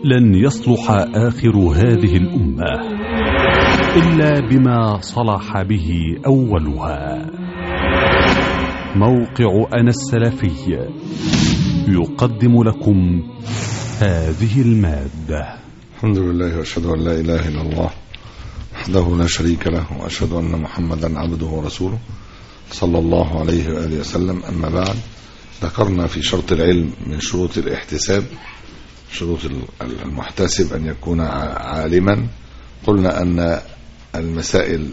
لن يصلح آخر هذه الأمة إلا بما صلح به أولها موقع أنا السلفي يقدم لكم هذه المادة الحمد لله واشهد ان لا اله الا الله وحده لا شريك له واشهد ان محمدا عبده ورسوله صلى الله عليه واله وسلم اما بعد ذكرنا في شرط العلم من شروط الاحتساب شروط المحتسب ان يكون عالما قلنا ان المسائل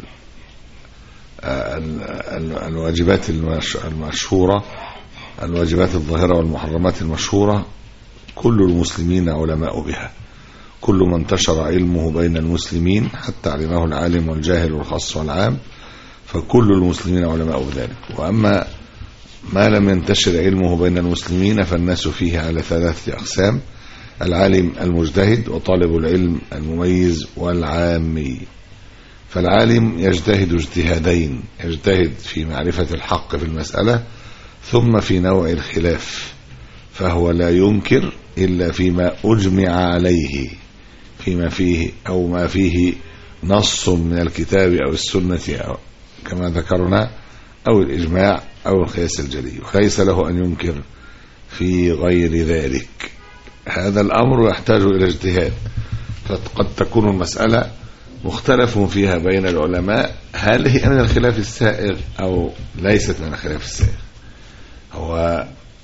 الواجبات المشهوره الواجبات الظاهره والمحرمات المشهوره كل المسلمين علماء بها كل ما انتشر علمه بين المسلمين حتى علمه العالم والجاهل والخاص والعام فكل المسلمين علماء بذلك وأما ما لم ينتشر علمه بين المسلمين فالناس فيه على ثلاثة أقسام العالم المجتهد وطالب العلم المميز والعامي فالعالم يجتهد اجتهادين يجتهد في معرفة الحق في المسألة ثم في نوع الخلاف فهو لا ينكر إلا فيما أجمع عليه فيما فيه أو ما فيه نص من الكتاب أو السنة أو كما ذكرنا أو الإجماع أو القياس الجلي وليس له أن ينكر في غير ذلك هذا الأمر يحتاج إلى اجتهاد فقد تكون المسألة مختلف فيها بين العلماء هل هي من الخلاف السائغ أو ليست من الخلاف السائغ هو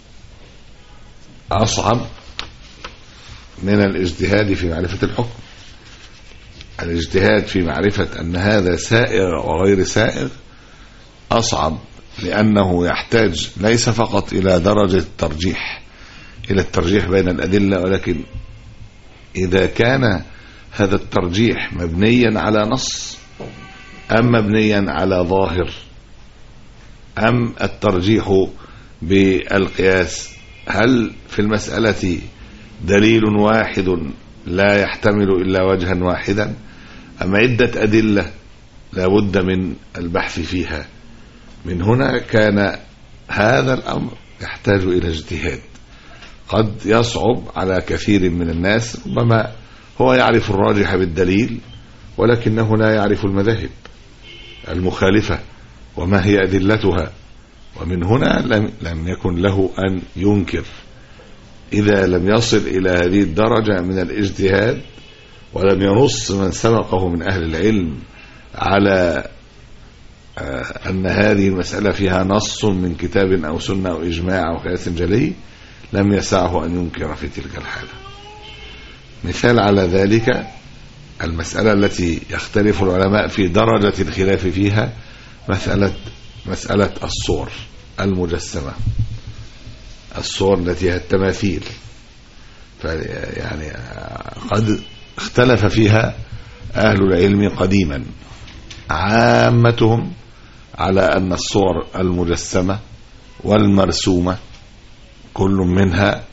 أصعب من الاجتهاد في معرفة الحكم الاجتهاد في معرفة أن هذا سائغ وغير سائغ أصعب لأنه يحتاج ليس فقط إلى درجة الترجيح إلى الترجيح بين الأدلة ولكن إذا كان هذا الترجيح مبنيا على نص أم مبنيا على ظاهر أم الترجيح بالقياس هل في المسألة دليل واحد لا يحتمل إلا وجها واحدا أم عدة أدلة لا بد من البحث فيها من هنا كان هذا الأمر يحتاج إلى اجتهاد قد يصعب على كثير من الناس ربما هو يعرف الراجح بالدليل ولكنه لا يعرف المذاهب المخالفة وما هي أدلتها ومن هنا لم, لم يكن له أن ينكر إذا لم يصل إلى هذه الدرجة من الاجتهاد ولم ينص من سبقه من أهل العلم على أن هذه المسألة فيها نص من كتاب أو سنة أو إجماع أو قياس جلي لم يسعه أن ينكر في تلك الحالة مثال على ذلك المسألة التي يختلف العلماء في درجة الخلاف فيها مسألة مسألة الصور المجسمة الصور التي هي التماثيل يعني قد اختلف فيها أهل العلم قديما عامتهم على أن الصور المجسمة والمرسومة كل منها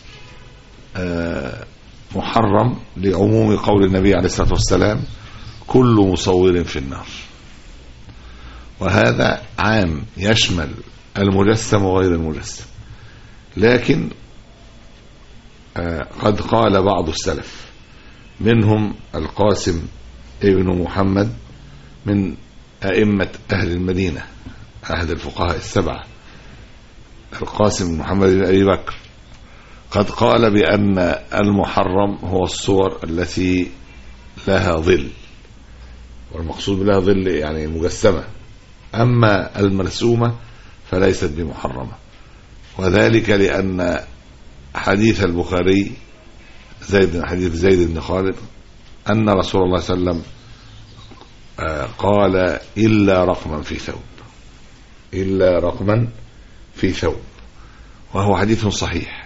محرم لعموم قول النبي عليه الصلاة والسلام كل مصور في النار وهذا عام يشمل المجسم وغير المجسم لكن قد قال بعض السلف منهم القاسم ابن محمد من أئمة أهل المدينة أحد الفقهاء السبعة القاسم بن محمد بن أبي بكر قد قال بأن المحرم هو الصور التي لها ظل والمقصود بلها ظل يعني مجسمة أما المرسومة فليست بمحرمة وذلك لأن حديث البخاري زيد حديث زيد بن خالد أن رسول الله صلى الله عليه وسلم قال إلا رقما في ثوب إلا رقما في ثوب وهو حديث صحيح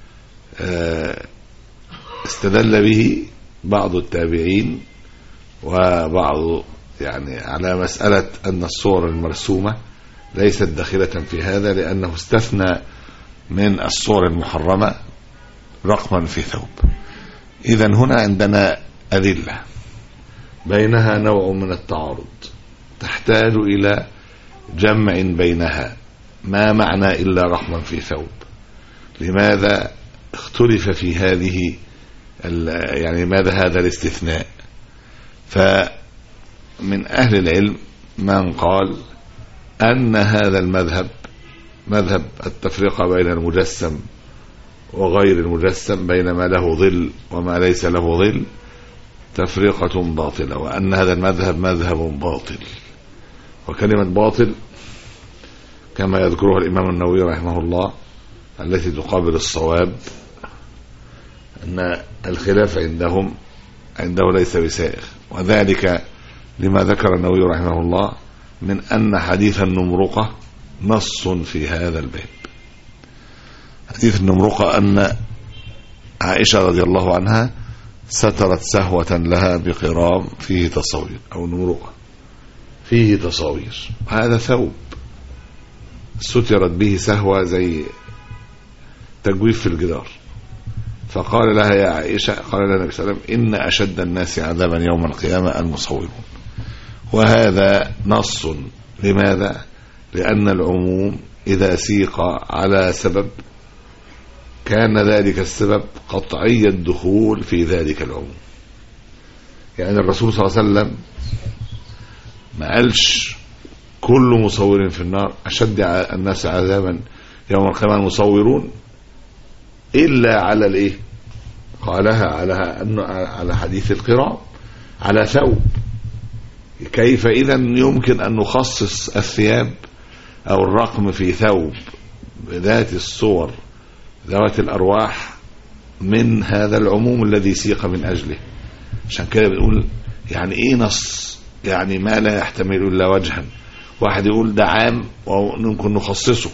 استدل به بعض التابعين وبعض يعني على مسألة أن الصور المرسومة ليست داخلة في هذا لأنه استثنى من الصور المحرمة رقما في ثوب إذا هنا عندنا أدلة بينها نوع من التعارض تحتاج إلى جمع بينها ما معنى إلا رقما في ثوب لماذا اختلف في هذه ال- يعني ماذا هذا الاستثناء فمن أهل العلم من قال أن هذا المذهب مذهب التفرقة بين المجسم وغير المجسم بين ما له ظل وما ليس له ظل تفرقة باطلة وأن هذا المذهب مذهب باطل وكلمة باطل كما يذكرها الإمام النووي رحمه الله التي تقابل الصواب أن الخلاف عندهم عنده ليس بسائغ وذلك لما ذكر النووي رحمه الله من أن حديث النمرقة نص في هذا الباب حديث النمرقة أن عائشة رضي الله عنها سترت سهوة لها بقرام فيه تصوير أو نمرقة فيه تصاوير هذا ثوب سترت به سهوة زي تجويف في الجدار فقال لها يا عائشة قال لها النبي صلى الله عليه وسلم إن أشد الناس عذابا يوم القيامة المصورون وهذا نص لماذا لأن العموم إذا سيق على سبب كان ذلك السبب قطعي الدخول في ذلك العموم يعني الرسول صلى الله عليه وسلم ما قالش كل مصور في النار أشد الناس عذابا يوم القيامة المصورون إلا على الإيه قالها على أنه على حديث القراء على ثوب كيف إذا يمكن أن نخصص الثياب أو الرقم في ثوب ذات الصور ذوات الأرواح من هذا العموم الذي سيق من أجله عشان كده بنقول يعني إيه نص يعني ما لا يحتمل إلا وجها واحد يقول ده عام وممكن نخصصه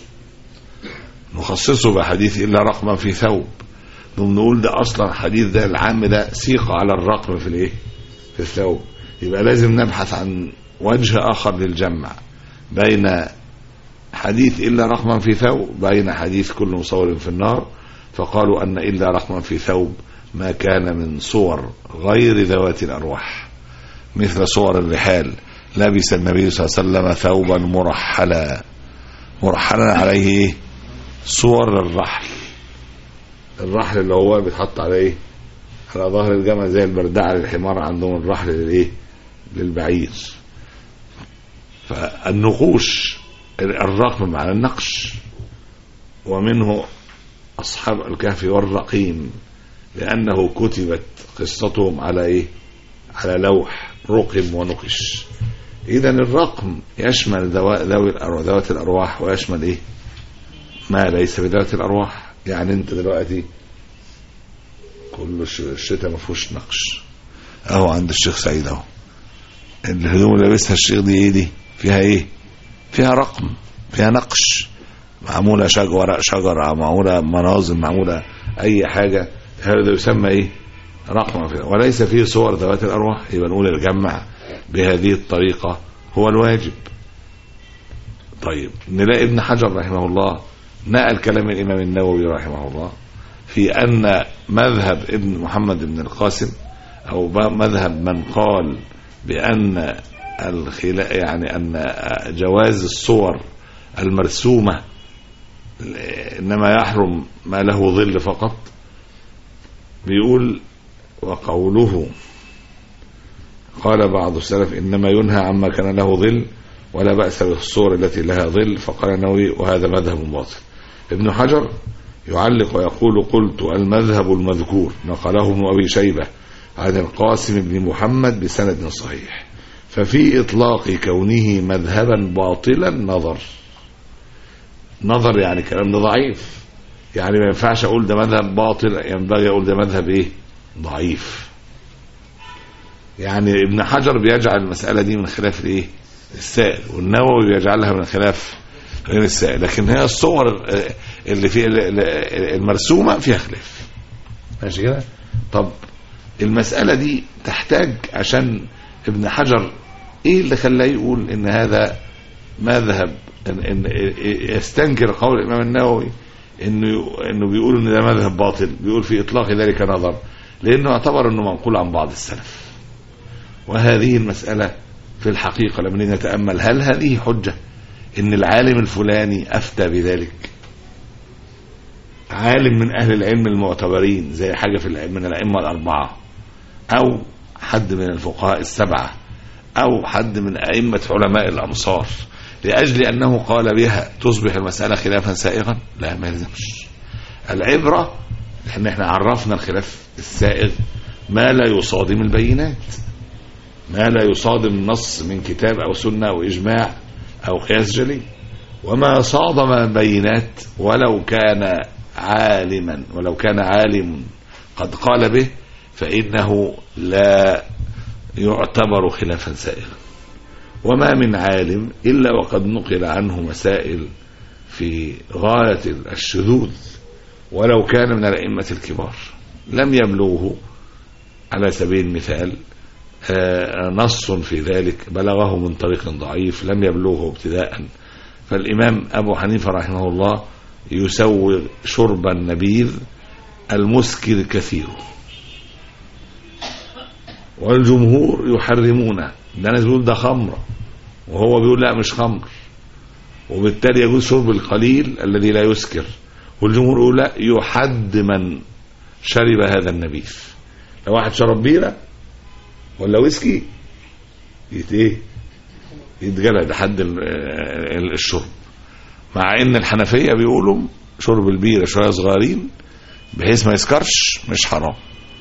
نخصصه بحديث إلا رقما في ثوب نقوم نقول ده أصلا حديث ده العام ده سيق على الرقم في الإيه في الثوب يبقى لازم نبحث عن وجه آخر للجمع بين حديث إلا رقما في ثوب بين حديث كل مصور في النار فقالوا أن إلا رقما في ثوب ما كان من صور غير ذوات الأرواح مثل صور الرحال لبس النبي صلى الله عليه وسلم ثوبا مرحلا مرحلا عليه إيه؟ صور الرحل الرحل اللي هو بيتحط عليه إيه؟ على ظهر الجمل زي البردعة للحمار عندهم الرحل للايه للبعير فالنقوش الرقم على النقش ومنه أصحاب الكهف والرقيم لأنه كتبت قصتهم على إيه على لوح رقم ونقش إذا الرقم يشمل ذوي الأرواح ذوات الأرواح ويشمل إيه ما ليس بذوات الأرواح يعني أنت دلوقتي كل الشتاء ما فيهوش نقش اهو عند الشيخ سعيد اهو الهدوم اللي لابسها الشيخ دي ايه دي فيها ايه فيها رقم فيها نقش معمولة شجر ورق شجر معمولة مناظم معمولة اي حاجة هذا يسمى ايه رقم فيها وليس فيه صور ذوات الارواح يبقى نقول الجمع بهذه الطريقة هو الواجب طيب نلاقي ابن حجر رحمه الله نقل كلام الامام النووي رحمه الله في أن مذهب ابن محمد بن القاسم أو مذهب من قال بأن الخلا يعني أن جواز الصور المرسومة إنما يحرم ما له ظل فقط بيقول وقوله قال بعض السلف إنما ينهى عما كان له ظل ولا بأس بالصور التي لها ظل فقال النووي وهذا مذهب باطل ابن حجر يعلق ويقول قلت المذهب المذكور نقله ابن أبي شيبة عن القاسم بن محمد بسند صحيح ففي إطلاق كونه مذهبا باطلا نظر نظر يعني كلام ده ضعيف يعني ما ينفعش أقول ده مذهب باطل ينبغي أقول ده مذهب إيه ضعيف يعني ابن حجر بيجعل المسألة دي من خلاف الإيه السائل والنووي بيجعلها من خلاف غير السائل لكن هي الصور اللي في المرسومه فيها خلاف ماشي كده طب المساله دي تحتاج عشان ابن حجر ايه اللي خلاه يقول ان هذا مذهب إن, إن يستنكر قول الامام النووي انه انه بيقول ان ده مذهب باطل بيقول في اطلاق ذلك نظر لانه اعتبر انه منقول عن بعض السلف وهذه المساله في الحقيقه لما نتامل هل هذه حجه ان العالم الفلاني افتى بذلك عالم من أهل العلم المعتبرين زي حاجة في العلم من الأئمة الأربعة أو حد من الفقهاء السبعة أو حد من أئمة علماء الأمصار لأجل أنه قال بها تصبح المسألة خلافا سائغا لا ما يلزمش العبرة ان احنا عرفنا الخلاف السائغ ما لا يصادم البينات ما لا يصادم نص من كتاب او سنه او اجماع او قياس جلي وما صادم البينات ولو كان عالما ولو كان عالم قد قال به فانه لا يعتبر خلافا سائغا وما من عالم الا وقد نقل عنه مسائل في غايه الشذوذ ولو كان من الأئمة الكبار لم يبلغه على سبيل المثال نص في ذلك بلغه من طريق ضعيف لم يبلغه ابتداء فالإمام أبو حنيفة رحمه الله يسوغ شرب النبيذ المسكر كثيره والجمهور يحرمونه ده ناس بيقول ده خمر وهو بيقول لا مش خمر وبالتالي يجوز شرب القليل الذي لا يسكر والجمهور يقول لا يحد من شرب هذا النبيذ لو واحد شرب بيره ولا ويسكي يت ايه يتجلد حد الشرب مع ان الحنفيه بيقولوا شرب البيره شويه صغيرين بحيث ما يسكرش مش حرام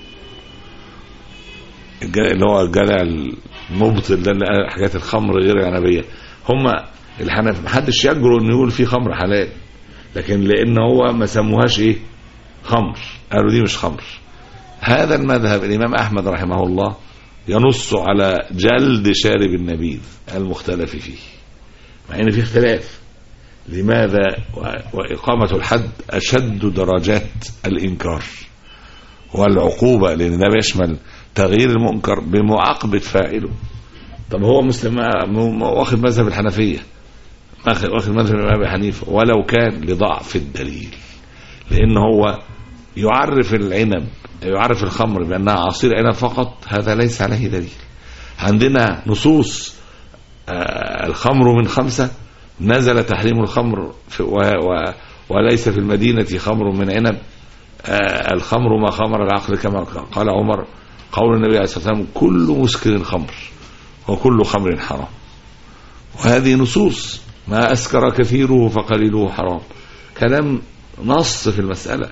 اللي هو الجدع المبطل ده اللي حاجات الخمر غير العنبيه هم الحنف محدش يجرؤ انه يقول في خمر حلال لكن لان هو ما سموهاش ايه خمر قالوا دي مش خمر هذا المذهب الامام احمد رحمه الله ينص على جلد شارب النبيذ المختلف فيه مع ان في اختلاف لماذا واقامه الحد اشد درجات الانكار والعقوبه لان ده بيشمل تغيير المنكر بمعاقبه فاعله طب هو مسلم واخد مذهب الحنفيه واخد مذهب الامام ابي حنيفه ولو كان لضعف الدليل لان هو يعرف العنب يعرف الخمر بانها عصير عنب فقط هذا ليس عليه دليل عندنا نصوص آه الخمر من خمسه نزل تحريم الخمر في و و وليس في المدينه خمر من عنب آه الخمر ما خمر العقل كما قال عمر قول النبي عليه الصلاه والسلام كل مسكر خمر وكل خمر حرام وهذه نصوص ما أسكر كثيره فقليله حرام كلام نص في المسألة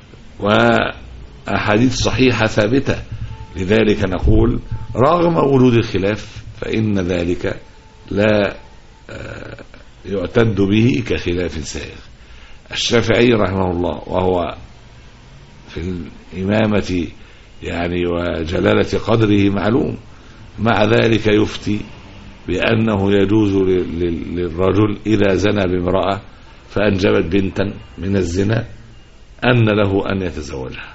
وأحاديث صحيحة ثابتة لذلك نقول رغم وجود الخلاف فإن ذلك لا يعتد به كخلاف سائغ الشافعي رحمه الله وهو في الإمامة يعني وجلالة قدره معلوم مع ذلك يفتي بأنه يجوز للرجل إذا زنى بامرأة فأنجبت بنتا من الزنا أن له أن يتزوجها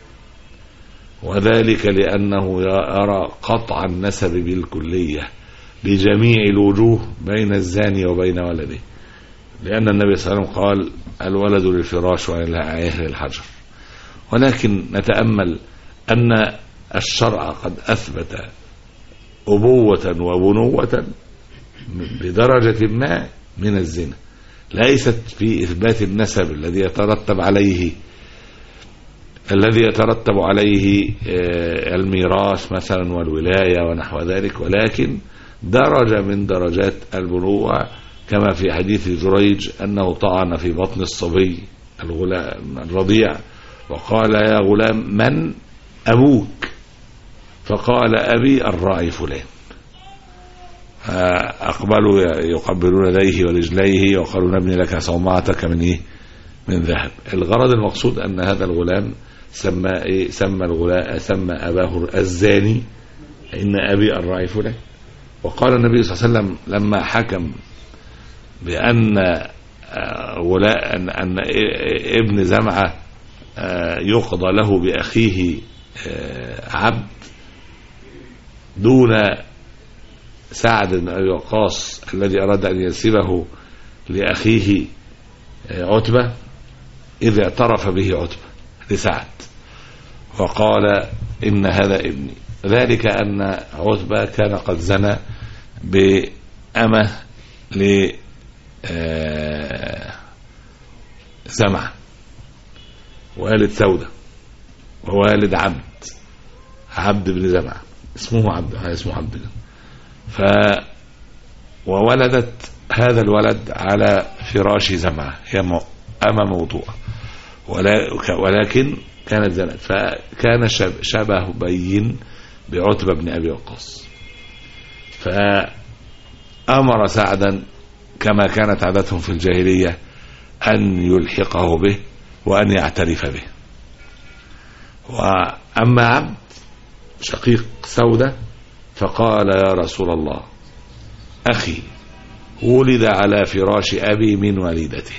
وذلك لأنه يرى قطع النسب بالكلية لجميع الوجوه بين الزاني وبين ولده لأن النبي صلى الله عليه وسلم قال الولد للفراش وعيه للحجر ولكن نتأمل أن الشرع قد أثبت أبوة وبنوة بدرجة ما من الزنا ليست في إثبات النسب الذي يترتب عليه الذي يترتب عليه الميراث مثلا والولاية ونحو ذلك ولكن درجة من درجات البنوة كما في حديث جريج أنه طعن في بطن الصبي الغلام الرضيع وقال يا غلام من أبوك فقال أبي الراعي فلان أقبلوا يقبلون يديه ورجليه وقالوا نبني لك صومعتك من إيه من ذهب الغرض المقصود أن هذا الغلام سمى إيه سمى الغلام سمى أباه الزاني إن أبي الراعي فلان وقال النبي صلى الله عليه وسلم لما حكم بأن ولا أن, أن ابن زمعة يقضى له بأخيه عبد دون سعد بن ابي وقاص الذي اراد ان ينسبه لاخيه عتبه اذ اعترف به عتبه لسعد وقال ان هذا ابني ذلك ان عتبه كان قد زنى بامه ل زمعه والد سودة ووالد عبد عبد بن زمعة اسمه عبد اسمه عبد ف وولدت هذا الولد على فراش زمعة هي م- أما موضوعة ولا- ولكن كانت زنت فكان شب- شبه بين بعتبة بن أبي وقاص فأمر سعدا كما كانت عادتهم في الجاهلية أن يلحقه به وأن يعترف به وأما عبد شقيق سودة فقال يا رسول الله أخي ولد على فراش أبي من والدته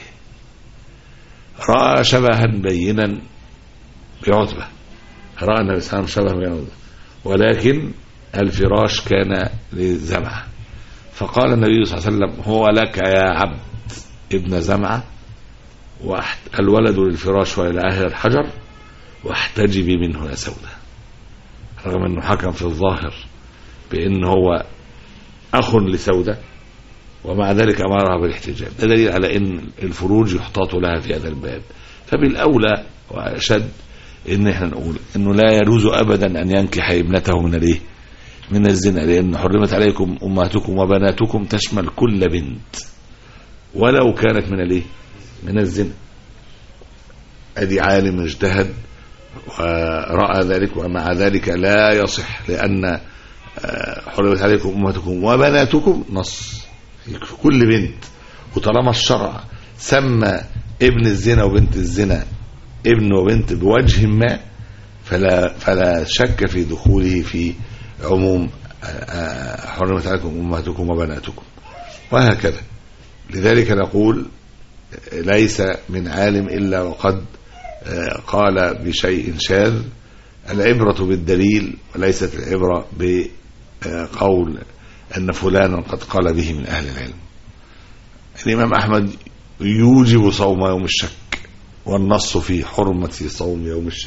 رأى شبها بينا بعتبة رأى النبي صلى الله عليه وسلم شبه بعتبة ولكن الفراش كان لزمعة فقال النبي صلى الله عليه وسلم هو لك يا عبد ابن زمعة والولد للفراش وإلى أهل الحجر واحتجبي منه يا سودة رغم أنه حكم في الظاهر بأن هو أخ لسودة ومع ذلك أمرها بالاحتجاب ده دليل على أن الفروج يحتاط لها في هذا الباب فبالأولى وأشد ان احنا نقول انه لا يجوز ابدا ان ينكح ابنته من الايه من الزنا لان حرمت عليكم امهاتكم وبناتكم تشمل كل بنت ولو كانت من الايه من الزنا ادي عالم اجتهد وراى ذلك ومع ذلك لا يصح لان آه، حرمت عليكم امهاتكم وبناتكم نص في كل بنت وطالما الشرع سمى ابن الزنا وبنت الزنا ابن وبنت بوجه ما فلا فلا شك في دخوله في عموم آه، آه، حرمت عليكم امهاتكم وبناتكم وهكذا لذلك نقول ليس من عالم الا وقد آه، قال بشيء شاذ العبرة بالدليل وليست العبرة بقول أن فلانا قد قال به من أهل العلم الإمام أحمد يوجب صوم يوم الشك والنص في حرمة صوم يوم الشك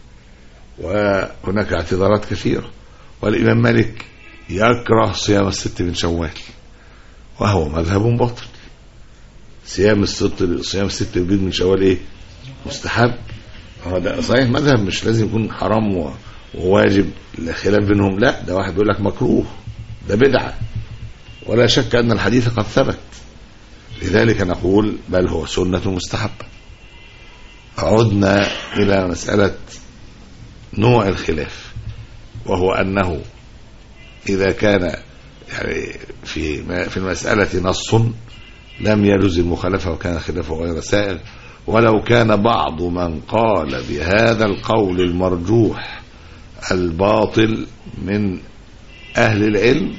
وهناك اعتذارات كثيرة والإمام مالك يكره صيام الست من شوال وهو مذهب باطل صيام الست صيام الست البيض من شوال ايه مستحب هو ده صحيح مذهب مش لازم يكون حرام و- وواجب الخلاف بينهم لا ده واحد بيقول لك مكروه ده بدعة ولا شك أن الحديث قد ثبت لذلك نقول بل هو سنة مستحبة عدنا إلى مسألة نوع الخلاف وهو أنه إذا كان يعني في في المسألة نص لم يجوز المخالفة وكان خلافه غير سائغ ولو كان بعض من قال بهذا القول المرجوح الباطل من أهل العلم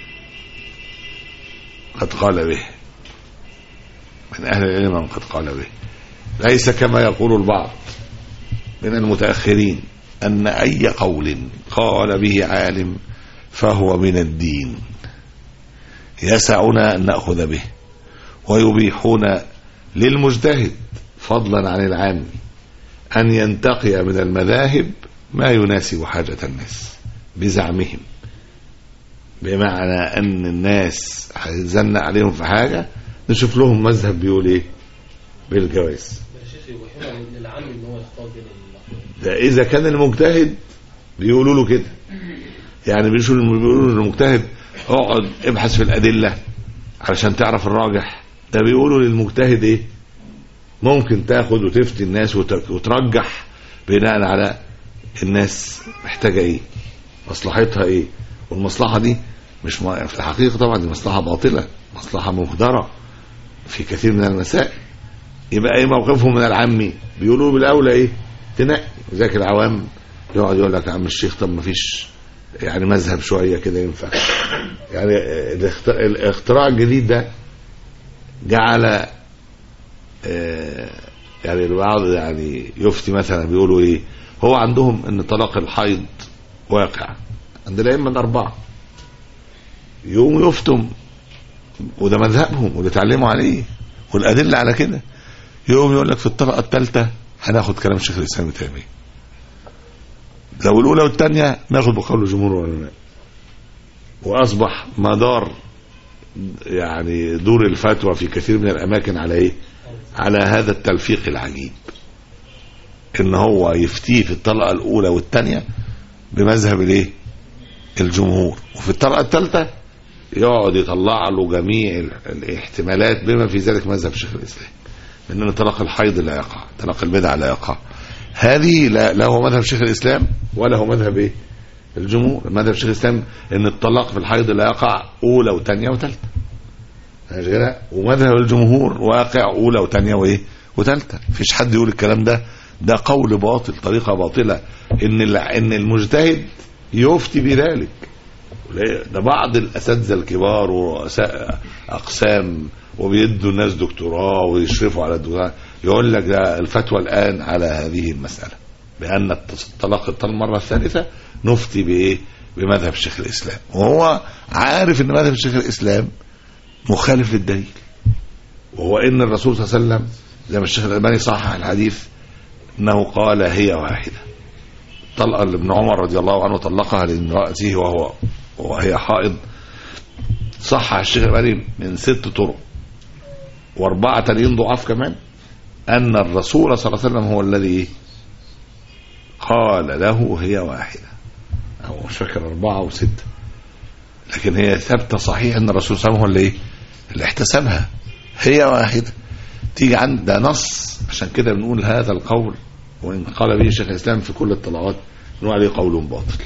قد قال به من أهل العلم من قد قال به ليس كما يقول البعض من المتأخرين أن أي قول قال به عالم فهو من الدين يسعنا أن نأخذ به ويبيحون للمجتهد فضلا عن العام أن ينتقي من المذاهب ما يناسب حاجة الناس بزعمهم بمعنى أن الناس هيتزنق عليهم في حاجة نشوف لهم مذهب بيقول إيه بالجواز يا شيخ يبيحون للعم ان هو يختار بين الاخوين ده إذا كان المجتهد بيقولوا له كده يعني بيقولوا بيقولوا للمجتهد اقعد ابحث في الأدلة علشان تعرف الراجح ده بيقولوا للمجتهد إيه ممكن تاخد وتفتي الناس وت- وترجح بناء على الناس محتاجة إيه مصلحتها إيه والمصلحة دي مش م... في الحقيقة طبعا دي مصلحة باطلة مصلحة مهدرة في كثير من المسائل يبقى ايه موقفهم من العامي بيقولوا بالاولى ايه تنقي ذاك العوام يقعد يقول لك يا عم الشيخ طب ما فيش يعني مذهب شويه كده ينفع يعني الاخت- الاختراع الجديد ده جعل آه، يعني البعض يعني يفتي مثلا بيقولوا ايه هو عندهم ان طلاق الحيض واقع عند الائمه الاربعه يقوموا يفتم وده مذهبهم واللي اتعلموا عليه والادله على كده يقوم يقول لك في الطبقه الثالثه هناخد كلام شيخ الاسلام ابن تيميه لو الاولى والثانيه ناخد بقول جمهور العلماء واصبح مدار يعني دور الفتوى في كثير من الاماكن على ايه على هذا التلفيق العجيب ان هو يفتيه في الطلقه الاولى والثانيه بمذهب الايه الجمهور وفي الطلقه الثالثه يقعد يطلع له جميع ال- الاحتمالات بما في ذلك مذهب شيخ الاسلام من ان طلاق الحيض لا يقع طلاق البدع لا يقع هذه لا, لا هو مذهب شيخ الاسلام ولا هو مذهب ايه الجمهور مذهب شيخ الاسلام ان الطلاق في الحيض لا يقع اولى وثانيه وثالثه ماشي كده ومذهب الجمهور واقع اولى وثانيه وايه وثالثه مفيش حد يقول الكلام ده ده قول باطل طريقه باطله ان الع- ان المجتهد يفتي بذلك ليه؟ ده بعض الاساتذه الكبار ورؤساء اقسام وبيدوا الناس دكتوراه ويشرفوا على الدكتوراه يقول لك ده الفتوى الان على هذه المساله بان الطلاق المره الثالثه نفتي بايه؟ بمذهب شيخ الاسلام وهو عارف ان مذهب شيخ الاسلام مخالف للدليل وهو ان الرسول صلى الله عليه وسلم زي ما الشيخ الالباني صحح الحديث انه قال هي واحده طلقه اللي ابن عمر رضي الله عنه طلقها لامراته وهو وهي حائض صحح الشيخ الالباني من ست طرق واربعه تانيين ضعاف كمان ان الرسول صلى الله عليه وسلم هو الذي قال له هي واحده او مش فاكر اربعه او سته لكن هي ثابته صحيح ان الرسول صلى الله عليه وسلم هو اللي ايه اللي احتسبها هي واحده تيجي عند ده نص عشان كده بنقول هذا القول وان قال به شيخ الاسلام في كل الطلعات بنقول عليه قول باطل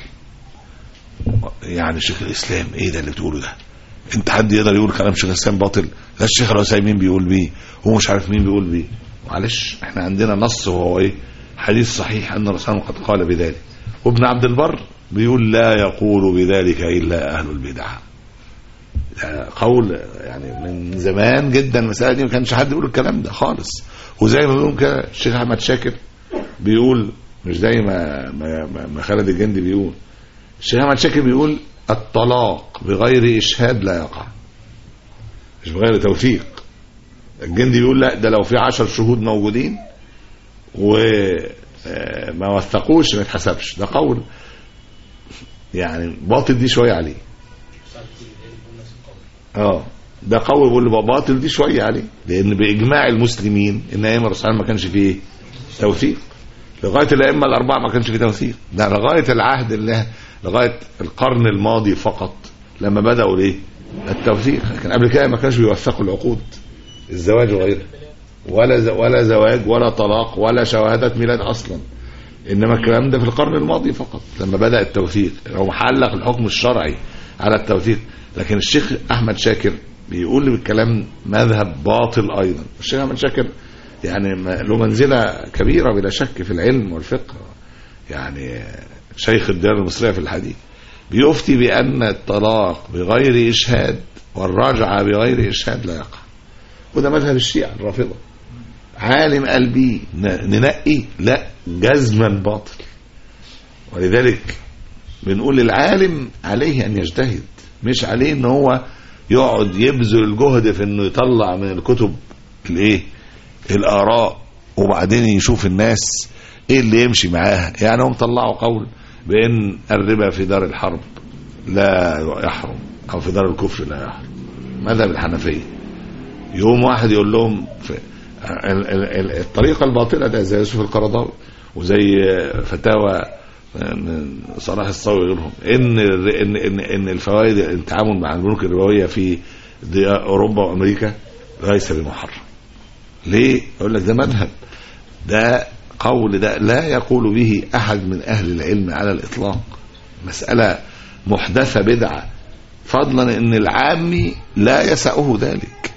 يعني شيخ الاسلام ايه ده اللي بتقوله ده انت حد يقدر يقول كلام شيخ الاسلام باطل لا الشيخ العثيمين بيقول بيه هو مش عارف مين بيقول بيه معلش احنا عندنا نص وهو ايه حديث صحيح ان الرسول قد قال بذلك وابن عبد البر بيقول لا يقول بذلك الا اهل البدع ده قول يعني من زمان جدا المساله دي ما كانش حد يقول الكلام ده خالص وزي ما بيقول كده الشيخ احمد شاكر بيقول مش زي ما ما, ما- ما خالد الجندي بيقول الشيخ احمد شاكر بيقول الطلاق بغير اشهاد لا يقع مش بغير توثيق الجندي بيقول لا ده لو في عشر شهود موجودين وما وثقوش ما يتحسبش ده قول يعني باطل دي شويه عليه ساعات كتير اللي بيقول نفس القول اه ده قول بيقول لي باطل دي شويه عليه لان باجماع المسلمين ان ايام الرسول ما كانش فيه توثيق لغايه الائمه الاربعه ما كانش فيه توثيق ده لغايه العهد الله لغايه القرن الماضي فقط لما بداوا الايه التوثيق لكن قبل كده ما كانش بيوثقوا العقود الزواج وغيره ولا ز- ولا زواج ولا طلاق ولا شهاده ميلاد اصلا انما الكلام ده في القرن الماضي فقط لما بدا التوثيق هو محلق الحكم الشرعي على التوثيق لكن الشيخ احمد شاكر بيقول لي بالكلام مذهب باطل ايضا الشيخ احمد شاكر يعني ما- له منزله كبيره بلا شك في العلم والفقه يعني شيخ الديار المصريه في الحديث بيفتي بان الطلاق بغير اشهاد والرجعه بغير اشهاد لا يقع وده مذهب الشيعة الرافضه عالم قال بيه ن- ننقي لا جزما باطل ولذلك بنقول للعالم عليه ان يجتهد مش عليه ان هو يقعد يبذل الجهد في انه يطلع من الكتب الايه الاراء وبعدين يشوف الناس ايه اللي يمشي معاها يعني هم طلعوا قول بان الربا في دار الحرب لا يحرم او في دار الكفر لا يحرم مذهب الحنفيه يوم واحد يقول لهم في ال- ال- ال- الطريقه الباطله ده زي يوسف القرضاوي وزي فتاوى من صلاح الصاوي وغيرهم ان الر- ان ان ان الفوائد التعامل مع البنوك الربويه في دي- اوروبا وامريكا ليس بمحرم ليه يقول لك ده مذهب ده قول ده لا يقول به احد من اهل العلم على الاطلاق مساله محدثه بدعه فضلا ان العامي لا يسعه ذلك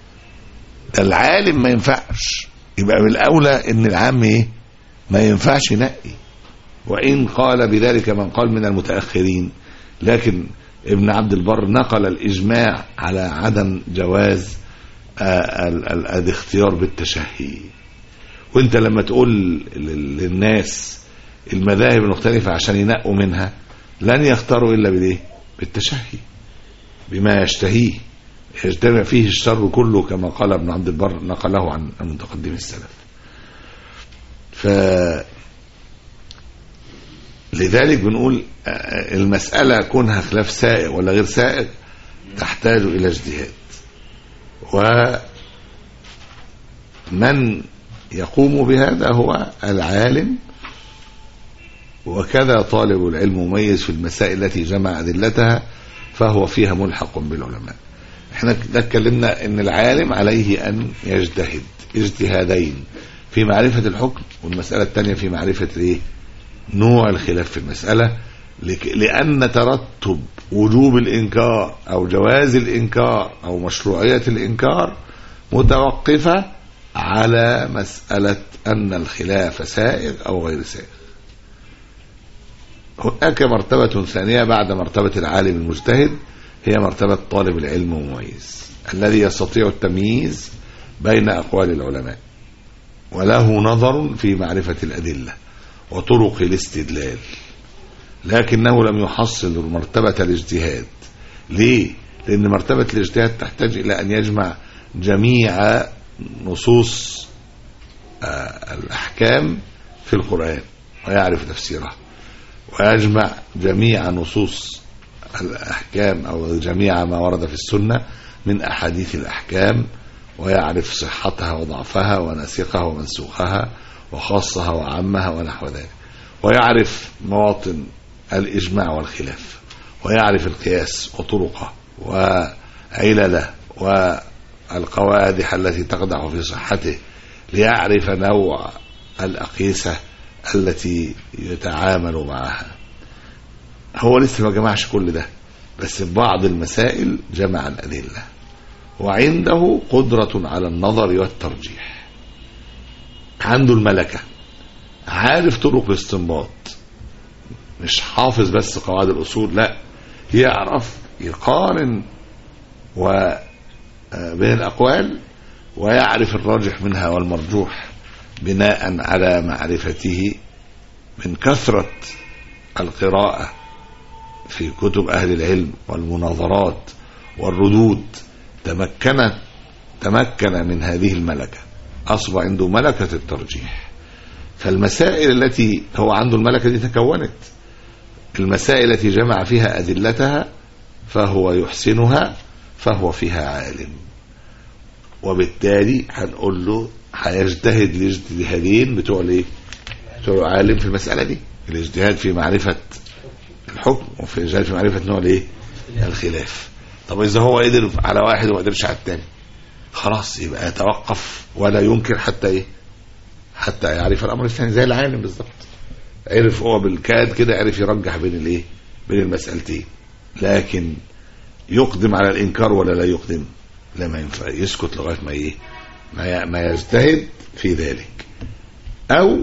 ده العالم ما ينفعش يبقى من الاولى ان العام ايه ما ينفعش ينقي وان قال بذلك من قال من المتاخرين لكن ابن عبد البر نقل الاجماع على عدم جواز آه، ال- ال- الاختيار بالتشهي وانت لما تقول لل- للناس المذاهب المختلفة عشان ينقوا منها لن يختاروا إلا بالإيه؟ بالتشهي بما يشتهيه يجتمع فيه الشر كله كما قال ابن عبد البر نقله عن عن متقدم السلف ف لذلك بنقول آه، المسألة كونها خلاف سائغ ولا غير سائغ تحتاج إلى اجتهاد ومن يقوم بهذا هو العالم وكذا طالب العلم مميز في المسائل التي جمع أدلتها فهو فيها ملحق بالعلماء احنا ده اتكلمنا ان العالم عليه ان يجتهد اجتهادين في معرفة الحكم والمسألة الثانية في معرفة ايه نوع الخلاف في المسألة لك- لأن ترتب وجوب الإنكار أو جواز الإنكار أو مشروعية الإنكار متوقفة على مسألة أن الخلاف سائغ أو غير سائغ هناك مرتبة ثانية بعد مرتبة العالم المجتهد هي مرتبة طالب العلم المميز الذي يستطيع التمييز بين أقوال العلماء وله نظر في معرفة الأدلة وطرق الاستدلال لكنه لم يحصل مرتبة الاجتهاد ليه؟ لأن مرتبة الاجتهاد تحتاج إلى أن يجمع جميع نصوص آه، الأحكام في القرآن ويعرف تفسيرها ويجمع جميع نصوص الأحكام أو جميع ما ورد في السنة من أحاديث الأحكام ويعرف صحتها وضعفها وناسخها ومنسوخها وخاصها وعامها ونحو ذلك ويعرف مواطن الإجماع والخلاف ويعرف القياس وطرقه وعلله والقوادح التي تقدح في صحته ليعرف نوع الأقيسة التي يتعامل معها هو لسه ما جمعش كل ده بس في بعض المسائل جمع الأدلة وعنده قدرة على النظر والترجيح عنده الملكة عارف طرق الاستنباط مش حافظ بس قواعد الأصول لا يعرف يقارن و آه، بين الأقوال ويعرف الراجح منها والمرجوح بناء على معرفته من كثرة القراءة في كتب أهل العلم والمناظرات والردود تمكن تمكن من هذه الملكة أصبح عنده ملكة الترجيح فالمسائل التي هو عنده الملكة دي تكونت المسائل التي جمع فيها أدلتها فهو يحسنها فهو فيها عالم وبالتالي هنقول له هيجتهد الاجتهادين بتوع الايه؟ بتوع عالم في المسألة دي الاجتهاد في معرفة الحكم وفي الاجتهاد في معرفة نوع الايه؟ الخلاف طب إذا هو قدر على واحد وما قدرش على الثاني خلاص يبقى يتوقف ولا ينكر حتى ايه؟ حتى يعرف الأمر الثاني زي العالم بالظبط عرف هو بالكاد كده عرف يرجح بين الايه؟ بين المسألتين لكن يقدم على الإنكار ولا لا يقدم؟ لا ما ينفع يسكت لغاية ما ايه؟ ما ما يجتهد في ذلك او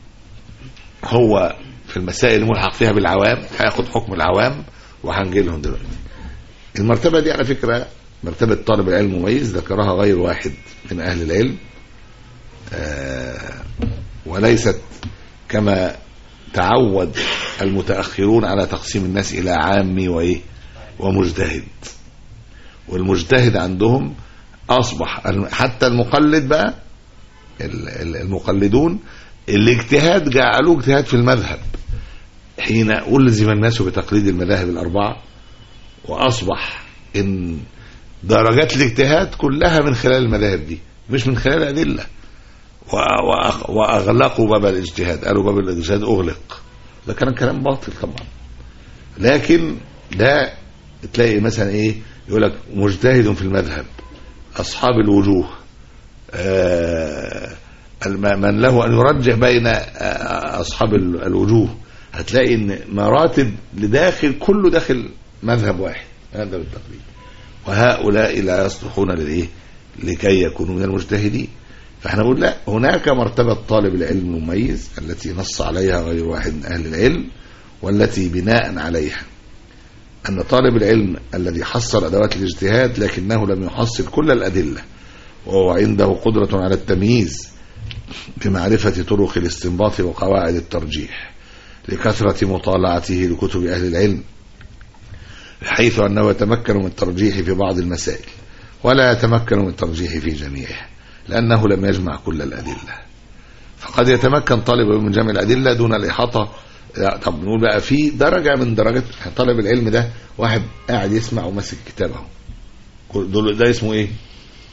هو في المسائل الملحق فيها بالعوام هياخد حكم العوام وهنجي لهم دلوقتي المرتبه دي على فكره مرتبه طالب العلم مميز ذكرها غير واحد من اهل العلم آه وليست كما تعود المتاخرون على تقسيم الناس الى عامي وايه ومجتهد والمجتهد عندهم اصبح حتى المقلد بقى ال- ال- المقلدون الاجتهاد جعلوه اجتهاد في المذهب حين ألزم الناس بتقليد المذاهب الأربعة وأصبح إن درجات الاجتهاد كلها من خلال المذاهب دي مش من خلال الأدلة و- وأغ- وأغلقوا باب الاجتهاد قالوا باب الاجتهاد أغلق ده كان كلام باطل طبعا لكن ده تلاقي مثلا ايه يقول لك مجتهد في المذهب أصحاب الوجوه آه، الم- من له أن يرجح بين آه، أصحاب ال- الوجوه هتلاقي إن مراتب لداخل كله داخل مذهب واحد هذا بالتقليد وهؤلاء لا يصلحون للإيه لكي يكونوا من المجتهدين فاحنا نقول لا هناك مرتبة طالب العلم المميز التي نص عليها غير واحد من أهل العلم والتي بناء عليها أن طالب العلم الذي حصل أدوات الاجتهاد لكنه لم يحصل كل الأدلة وهو عنده قدرة على التمييز بمعرفة طرق الاستنباط وقواعد الترجيح لكثرة مطالعته لكتب أهل العلم حيث أنه يتمكن من الترجيح في بعض المسائل ولا يتمكن من الترجيح في جميعها لأنه لم يجمع كل الأدلة فقد يتمكن طالب العلم من جمع الأدلة دون الإحاطة لا، طب نقول بقى في درجة من درجات طالب العلم ده واحد قاعد يسمع وماسك كتابه كل- دول ده اسمه ايه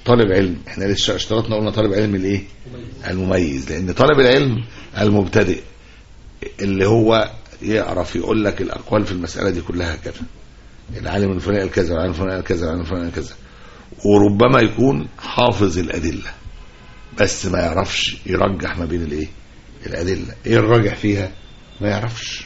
طالب علم احنا لسه اشترطنا قلنا طالب علم الايه المميز لان طالب العلم المبتدئ اللي هو يعرف يقول لك الاقوال في المساله دي كلها كذا العالم الفلاني قال كذا والعالم الفلاني قال كذا والعالم الفلاني قال كذا وربما يكون حافظ الادله بس ما يعرفش يرجح ما بين الايه الادله ايه الراجح فيها ما يعرفش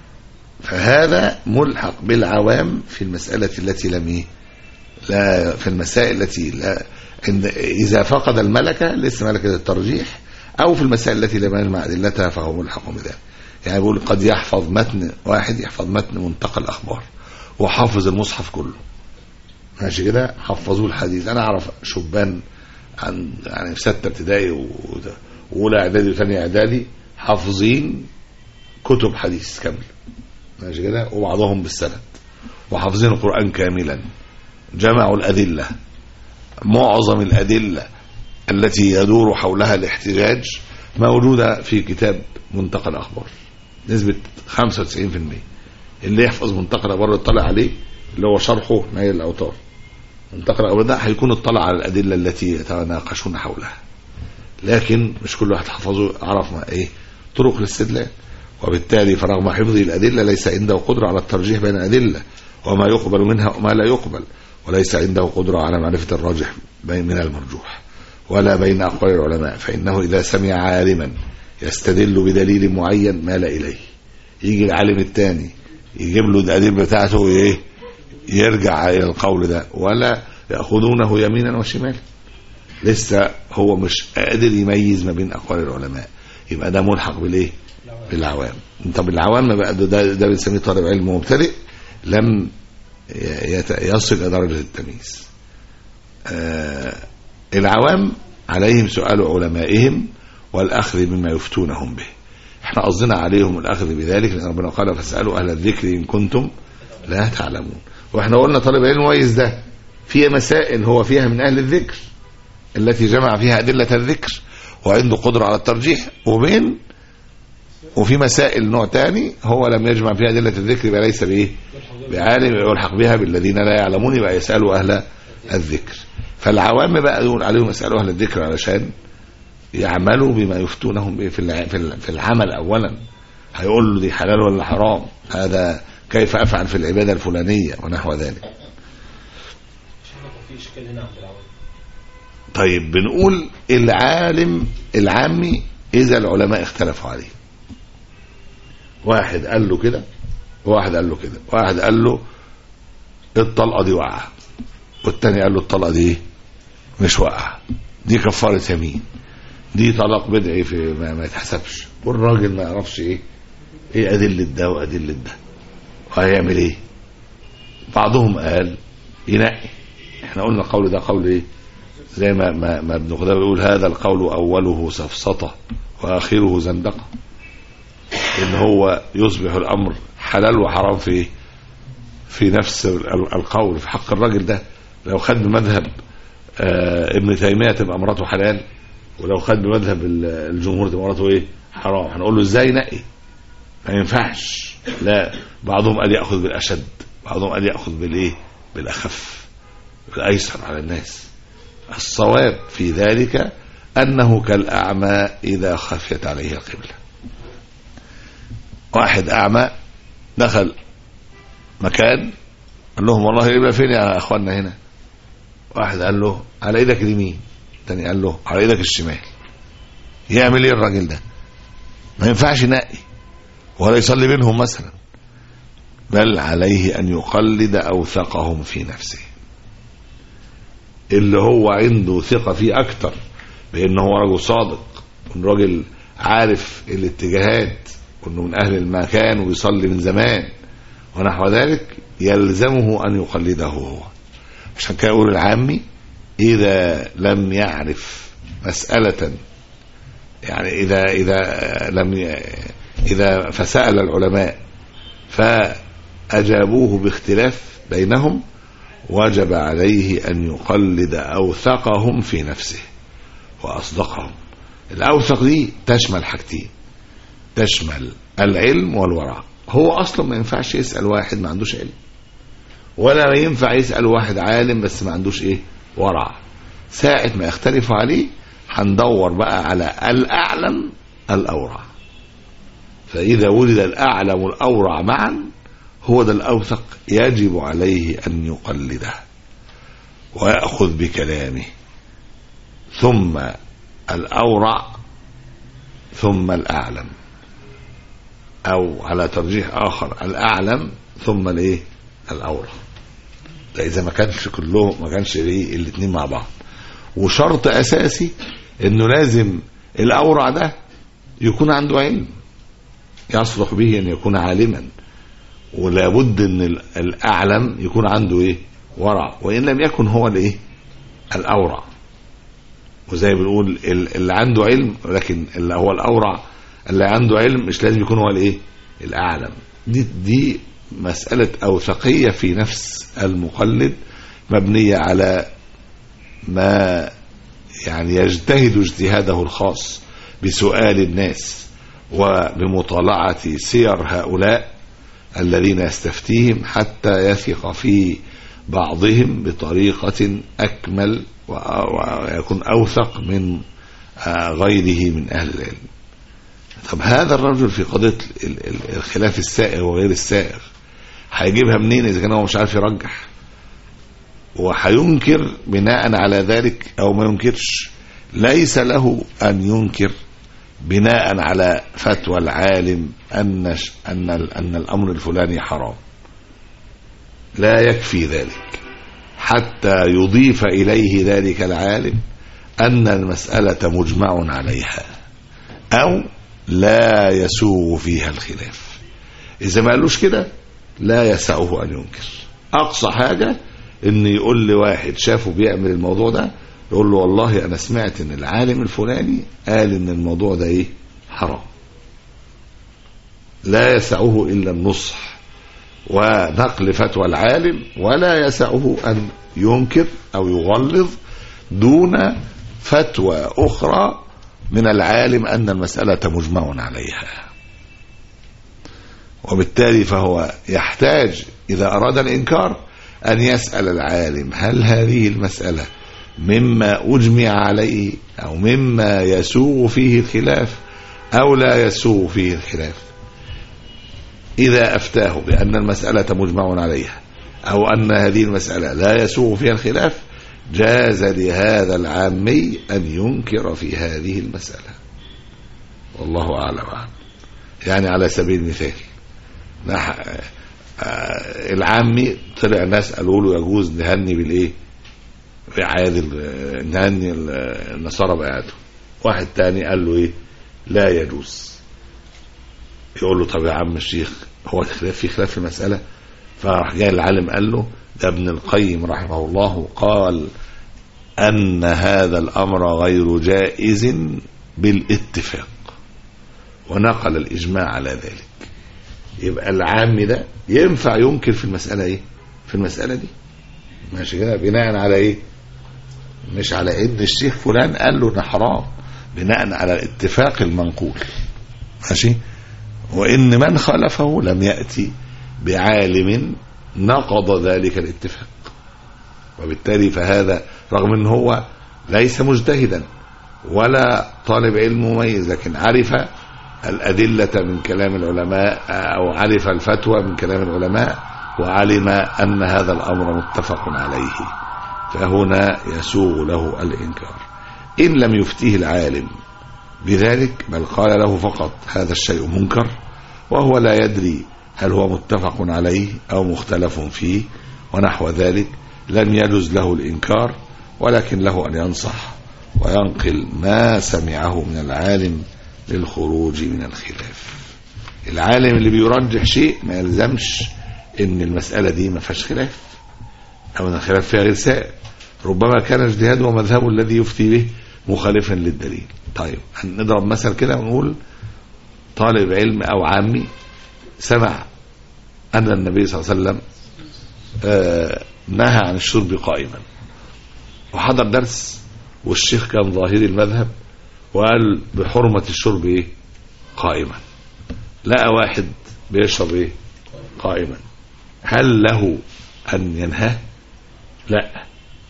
فهذا ملحق بالعوام في المساله التي لم ايه لا في المسائل التي لا إن إذا فقد الملكة لسه ملكة الترجيح أو في المسائل التي لم يجمع أدلتها فهو ملحق بذلك يعني بيقول قد يحفظ متن واحد يحفظ متن منتقى الأخبار وحافظ المصحف كله ماشي كده حفظوه الحديث أنا أعرف شبان عن يعني في ستة ابتدائي و- وأولى إعدادي وثانية إعدادي حافظين كتب حديث كامل ماشي كده وبعضهم بالسند وحافظين القرآن كاملا جمعوا الأدلة معظم الأدلة التي يدور حولها الاحتجاج موجودة في كتاب منتقى الأخبار نسبة 95% اللي يحفظ منتقى الأخبار ويطلع عليه اللي هو شرحه نيل الأوتار منتقى الأخبار ده هيكون اطلع على الأدلة التي يتناقشون حولها لكن مش كل واحد حفظه عرف ما ايه طرق الاستدلال وبالتالي فرغم حفظه الأدلة ليس عنده قدرة على الترجيح بين الأدلة وما يقبل منها وما لا يقبل وليس عنده قدرة على معرفة الراجح بين من المرجوح ولا بين أقوال العلماء فإنه إذا سمع عالما يستدل بدليل معين مال إليه يجي العالم الثاني يجيب له الأدلة بتاعته إيه يرجع إلى القول ده ولا يأخذونه يمينا وشمالا لسه هو مش قادر يميز ما بين أقوال العلماء يبقى ده ملحق بالإيه بالعوام طب العوام بقى ده, ده, ده بنسميه طالب علم مبتدئ لم يت- يصل إلى درجة التمييز آه العوام عليهم سؤال علمائهم والأخذ بما يفتونهم به احنا قصدنا عليهم الأخذ بذلك لأن ربنا قال فاسألوا أهل الذكر إن كنتم لا تعلمون واحنا قلنا طالب علم مميز ده في مسائل هو فيها من أهل الذكر التي جمع فيها أدلة الذكر وعنده قدرة على الترجيح وبين وفي مسائل نوع تاني هو لم يجمع فيها أدلة الذكر يبقى ليس بإيه بعالم يلحق بها بالذين لا يعلمون يبقى يسألوا أهل الذكر فالعوام بقى يقول عليهم يسألوا أهل الذكر علشان يعملوا بما يفتونهم به في الع- في الع- في العمل أولا هيقول له دي حلال ولا حرام هذا كيف أفعل في العبادة الفلانية ونحو ذلك شايف في اشكال هنا عند العوام طيب بنقول العالم العامي إذا العلماء اختلفوا عليه واحد قال له كده وواحد قال له كده واحد قال له الطلقة دي واقعة والتاني قال له الطلقة دي إيه؟ مش واقعة دي كفارة يمين دي طلاق بدعي في ما, ما يتحسبش والراجل ما يعرفش ايه ايه أدلة ده وأدلة ده وهيعمل ايه بعضهم قال ينقي احنا قلنا القول ده قول ايه زي ما ما, ما ابن قدامه بيقول هذا القول اوله سفسطه واخره زندقه ان هو يصبح الامر حلال وحرام في ايه في نفس ال- القول في حق الراجل ده لو خد بمذهب آه ابن تيميه تبقى مراته حلال ولو خد بمذهب ال- الجمهور تبقى مراته ايه حرام هنقول له ازاي نقي ما ينفعش لا بعضهم قال ياخذ بالاشد بعضهم قال ياخذ بالايه بالاخف بالايسر على الناس الصواب في ذلك أنه كالأعمى إذا خفيت عليه القبلة واحد أعمى دخل مكان قال لهم والله القبلة فين يا أخوانا هنا واحد قال له على إيدك اليمين تاني قال له على إيدك الشمال يعمل إيه الراجل ده ما ينفعش ينقي ولا يصلي بينهم مثلا بل عليه أن يقلد أوثقهم في نفسه اللي هو عنده ثقة فيه أكتر بأنه هو رجل صادق وإن راجل عارف الاتجاهات وإنه من أهل المكان ويصلي من زمان ونحو ذلك يلزمه أن يقلده هو عشان كده يقول العامي إذا لم يعرف مسألة يعني إذا إذا لم ي... إذا فسأل العلماء فأجابوه باختلاف بينهم وجب عليه أن يقلد أوثقهم في نفسه وأصدقهم الأوثق دي تشمل حاجتين تشمل العلم والورع هو أصلا ما ينفعش يسأل واحد ما عندوش علم ولا ينفع يسأل واحد عالم بس ما عندوش إيه ورع ساعة ما يختلفوا عليه هندور بقى على الأعلم الأورع فإذا ولد الأعلم والأورع معا هو ده الأوثق يجب عليه أن يقلده ويأخذ بكلامه ثم الأورع ثم الأعلم أو على ترجيح آخر الأعلم ثم الإيه الأورع ده إذا ما كانش كلهم ما كانش إيه الاتنين مع بعض وشرط أساسي إنه لازم الأورع ده يكون عنده علم يصلح به أن يكون عالما ولا بد ان ال- الاعلم يكون عنده ايه ورع وان لم يكن هو الايه الاورع وزي ما بنقول ال- اللي عنده علم لكن اللي هو الاورع اللي عنده علم مش لازم يكون هو الايه الاعلم دي دي مساله اوثقيه في نفس المقلد مبنيه على ما يعني يجتهد اجتهاده الخاص بسؤال الناس وبمطالعه سير هؤلاء الذين يستفتيهم حتى يثق في بعضهم بطريقة أكمل و- ويكون أوثق من آه، غيره من أهل العلم طب هذا الرجل في قضية ال- ال- الخلاف السائغ وغير السائغ هيجيبها منين إذا كان هو مش عارف يرجح وهينكر بناء على ذلك أو ما ينكرش ليس له أن ينكر بناء على فتوى العالم أن ش- أن ال- أن الأمر الفلاني حرام لا يكفي ذلك حتى يضيف إليه ذلك العالم أن المسألة مجمع عليها أو لا يسوغ فيها الخلاف إذا ما قالوش كده لا يسعه أن ينكر أقصى حاجة إن يقول لواحد شافه بيعمل الموضوع ده يقول له والله أنا سمعت إن العالم الفلاني قال إن الموضوع ده إيه حرام لا يسعه إلا النصح ونقل فتوى العالم ولا يسعه أن ينكر أو يغلظ دون فتوى أخرى من العالم أن المسألة مجمع عليها وبالتالي فهو يحتاج إذا أراد الإنكار أن يسأل العالم هل هذه المسألة مما أجمع عليه أو مما يسوغ فيه الخلاف أو لا يسوغ فيه الخلاف إذا أفتاه بأن المسألة مجمع عليها أو أن هذه المسألة لا يسوغ فيها الخلاف جاز لهذا العامي أن ينكر في هذه المسألة والله أعلم عنه. يعني على سبيل المثال نح... آه، العامي طلع ناس قالوا له يجوز نهني بالايه؟ بإعادة ال- نهني ال- النصارى بإعادته واحد تاني قال له ايه؟ لا يجوز يقول له طب يا عم الشيخ هو خلاف في خلاف في المسألة فراح جاي العالم قال له ده ابن القيم رحمه الله قال أن هذا الأمر غير جائز بالاتفاق ونقل الإجماع على ذلك يبقى العام ده ينفع ينكر في المسألة ايه في المسألة دي ماشي كده بناء على ايه مش على ان الشيخ فلان قال له ده حرام بناء على الاتفاق المنقول ماشي وان من خالفه لم يأتي بعالم نقض ذلك الاتفاق وبالتالي فهذا رغم ان هو ليس مجتهدا ولا طالب علم مميز لكن عرف الأدلة من كلام العلماء أو عرف الفتوى من كلام العلماء وعلم أن هذا الأمر متفق عليه فهنا يسوغ له الإنكار إن لم يفتيه العالم بذلك بل قال له فقط هذا الشيء منكر وهو لا يدري هل هو متفق عليه أو مختلف فيه ونحو ذلك لم يجز له الإنكار ولكن له أن ينصح وينقل ما سمعه من العالم للخروج من الخلاف العالم اللي بيرجح شيء ما يلزمش ان المسألة دي ما فيهاش خلاف او ان الخلاف فيها غير سائر ربما كان اجتهاده ومذهبه الذي يفتي به مخالفا للدليل طيب نضرب مثل كده ونقول طالب علم او عامي سمع ان النبي صلى الله عليه وسلم آه، نهى عن الشرب قائما وحضر درس والشيخ كان ظاهري المذهب وقال بحرمة الشرب ايه قائما لقى واحد بيشرب ايه قائما هل له ان ينهاه لا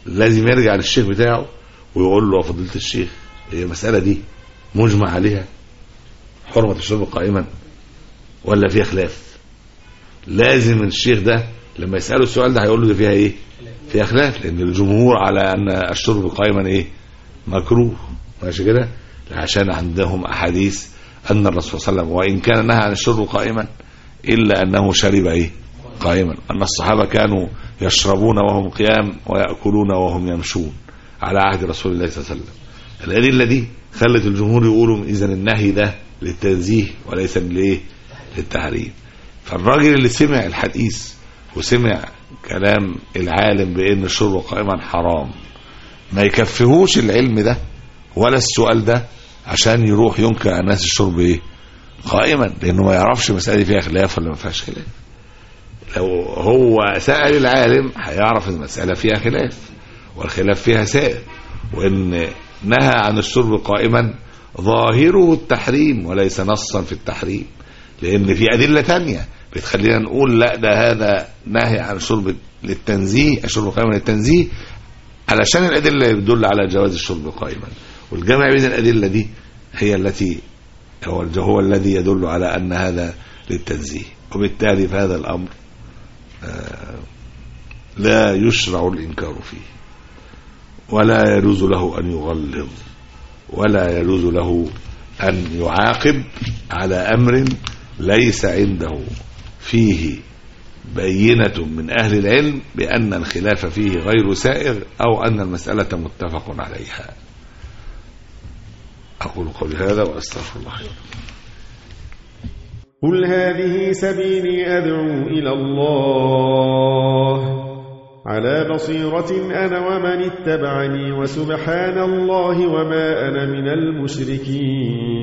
لازم يرجع للشيخ بتاعه ويقول له يا فضيله الشيخ هي المساله دي مجمع عليها حرمه الشرب قائما ولا فيها خلاف لازم الشيخ ده لما يساله السؤال ده هيقول له ده فيها ايه فيها خلاف لان الجمهور على ان الشرب قائما ايه مكروه ماشي كده عشان عندهم احاديث ان الرسول صلى الله عليه وسلم وان كان نهى عن الشرب قائما الا انه شرب ايه قائما ان الصحابه كانوا يشربون وهم قيام وياكلون وهم يمشون على عهد رسول الله صلى الله عليه وسلم الادله دي خلت الجمهور يقولوا اذا النهي ده للتنزيه وليس للايه للتحريم فالراجل اللي سمع الحديث وسمع كلام العالم بان الشرب قائما حرام ما يكفيهوش العلم ده ولا السؤال ده عشان يروح ينكر على الناس الشرب ايه قائما لانه ما يعرفش مسألة فيها خلاف ولا ما فيهاش خلاف لو هو سأل العالم هيعرف المسألة فيها خلاف والخلاف فيها سائر وان نهى عن الشرب قائما ظاهره التحريم وليس نصا في التحريم لان في ادله تانية بتخلينا نقول لا ده هذا نهي عن الشرب للتنزيه الشرب قائما للتنزيه علشان الادله اللي بتدل على جواز الشرب قائما والجمع بين الادله دي هي التي هو هو الذي يدل على ان هذا للتنزيه وبالتالي فهذا الامر آه، لا يشرع الانكار فيه ولا يجوز له ان يغلظ ولا يجوز له ان يعاقب على امر ليس عنده فيه بينة من أهل العلم بأن الخلاف فيه غير سائغ أو أن المسألة متفق عليها أقول قولي هذا وأستغفر الله لي قل هذه سبيلي أدعو إلى الله على بصيرة أنا ومن اتبعني وسبحان الله وما أنا من المشركين